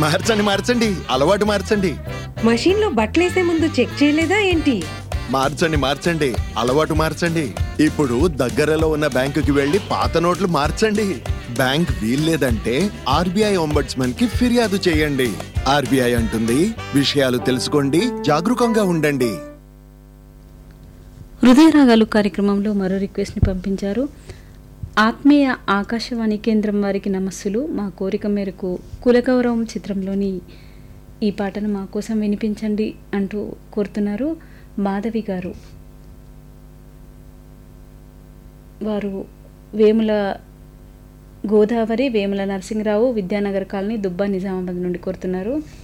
మార్చండి మార్చండి అలవాటు మార్చండి మషీన్లో బట్టలేసే ముందు చెక్ చేయలేదా ఏంటి మార్చండి మార్చండి అలవాటు మార్చండి ఇప్పుడు దగ్గరలో ఉన్న బ్యాంకుకి వెళ్లి పాత నోట్లు మార్చండి బ్యాంక్ వీల్లేదంటే ఆర్బీఐ ఒంబడ్స్మన్ కి ఫిర్యాదు చేయండి ఆర్బీఐ అంటుంది విషయాలు తెలుసుకోండి జాగరూకంగా ఉండండి హృదయరాగాలు కార్యక్రమంలో మరో రిక్వెస్ట్ని పంపించారు ఆత్మీయ ఆకాశవాణి కేంద్రం వారికి నమస్సులు మా కోరిక మేరకు కులగౌరవం చిత్రంలోని ఈ పాటను మా కోసం వినిపించండి అంటూ కోరుతున్నారు మాధవి గారు వారు వేముల గోదావరి వేముల నరసింహరావు విద్యానగర్ కాలనీ దుబ్బా నిజామాబాద్ నుండి కోరుతున్నారు